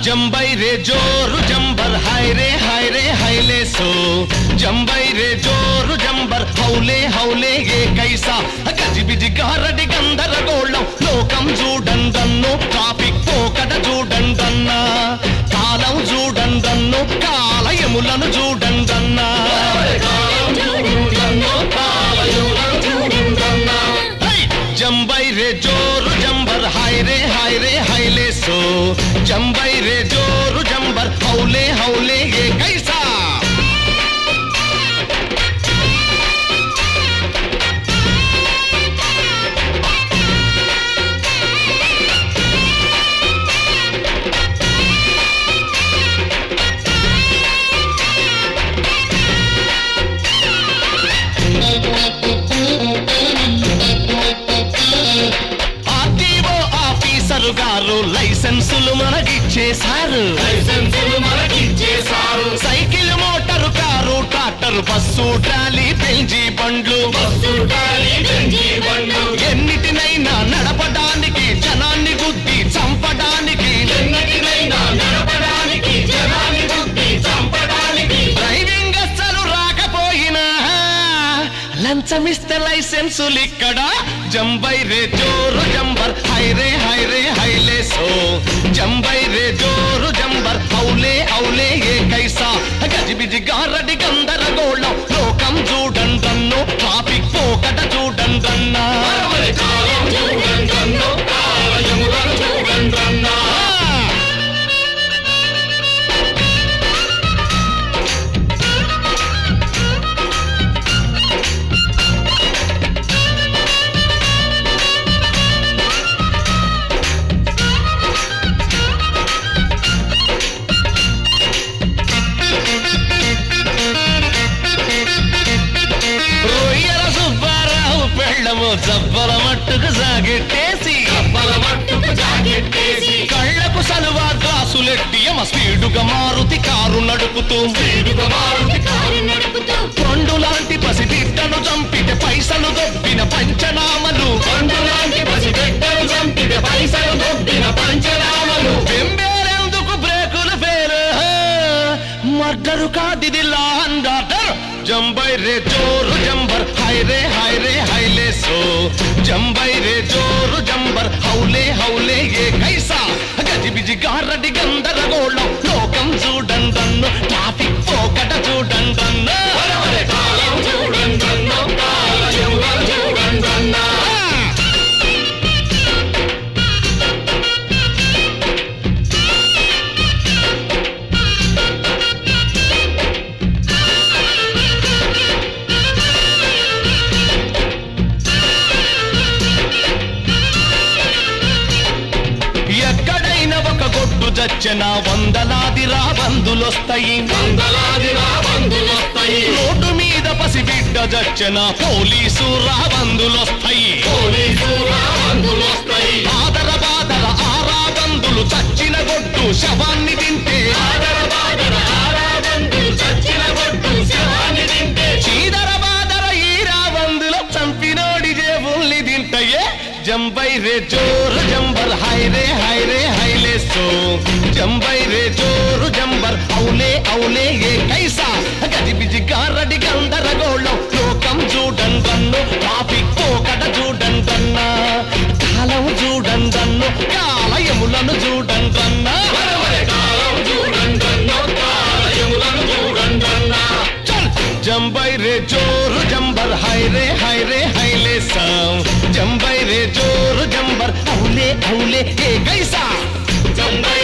जम्बै रे जोर जम्बर हाय रे हाय रे हायले సో జంబై రే జోరు జంబర్ హౌలే హౌలే ఏ కైసా గజిబిజి గారడి గందరగోళం లోకం చూడండన్ను ట్రాఫిక్ పోకడ చూడండన్నా కాలం చూడండన్ను కాలయములను చూడండన్నా హై! జంబై రే జోరు జంబర్ హాయ్ రే హాయ్ రే హైలే సో జంబై రే జోరు జంబర్ హౌలే హౌలే ఏ కైసా ఆర్టీఓ ఆఫీసరు గారు లైసెన్సులు మనకిచ్చేశారు లైసెన్సులు మనకిచ్చేశారు cycle motor car tractor bus trolley బెంజీ బండ్లు బస్సు ట్రాలీ బెంజీ బండ్లు ఎన్నిటినైనా నడపడానికి జనాన్ని గుద్ది చంపడానికి ఎన్నటినైనా నడపడానికి జనాన్ని బుద్ధి చంపడానికి డ్రైవింగ్ అస్సలు రాకపోయినా లంచమిస్తే లైసెన్సులు ఇక్కడ జంబై రే జోరు జంబర్ హై రే హై రే హైలే సో జంబై రే జోరు జంబర్ హౌలే హౌలే ఏ కైసా గజిబిజి గారడి గందరగోళం లోకం చూడండన్ను ట్రాఫిక్ పోకట చూడండన్నా మరి కాలం చూడండన్నో కాలయములను చూడండన్నా రొయ్యల సుబ్బారావు పెళ్ళము జబ్బల మట్టుకు సాగెట్టేసి కప్పల మట్టుకు జాకెట్టేసి కళ్ళకు సలువా గ్లాసులెట్టి యమ స్పీడుగా మారుతి కారు నడుపుతూ స్పీడుగా మారుతి కారు నడుపుతూ పండు లాంటి పసిబిడ్డను చంపితే పైసలు దొబ్బిన పంచనామలు పండులాంటి పసిబిడ్డలు చంపిన పైసలు దొబ్బిన పంచనామలు వెంబేరెందుకు బ్రేకులు ఫేరు మర్డరు కాదిది లాండ్ ఆర్డర్ జంబై రే జోరు జంబర్ హై రే హై రే హైలే సో జంబై రే జోరు జంబర్ హౌలే హౌలే ఏ కైసా గజిబిజి గారడి గందరగోళం లోకం చూడండన్ను ట్రాఫిక్ పోకట చూడండన్ను వరవరి కాలం చూడండన్నో కాలయములను చూడండన్నా ఎక్కడైనా ఒక గొడ్డు చచ్చిన వందలాది రాబందులొస్తాయి వందలాది రాబందులొస్తాయి రోడ్డు మీద పసిబిడ్డ చచ్చిన పోలీసు రాబందులొస్తాయి పోలీసు రాబందులొస్తాయి బాదర బాదర ఆ రాబందులు చచ్చిన గొడ్డు శవాన్ని తింటే ఆదర బాదర ఆరాబందులు చచ్చిన గొడ్డు శవాన్ని తింటే చీదర బాదర ఈ రాబందులు చంపినోడి జేబుల్ని తింటయే జంబై రే జోరు జంబర్ హై రే హై రే హైలే సో జంబై రే జోరు జంబర్ ఔలే ఔలే ఏ కైసా గజిబిజి గారడి గందరగోళం లోకం చూడండన్ను ట్రాఫిక్ పోకట చూడండన్నా కాలం చూడండన్ను కాలయములను చూడండన్నా వరవరి కాలం చూడండన్నో కాలయములను చూడండన్నా चल जंबई रे जोर जंबर हाय रे हाय रे हायले साम जंबई रे जोर जंबर औले औले ए कैसा జంబై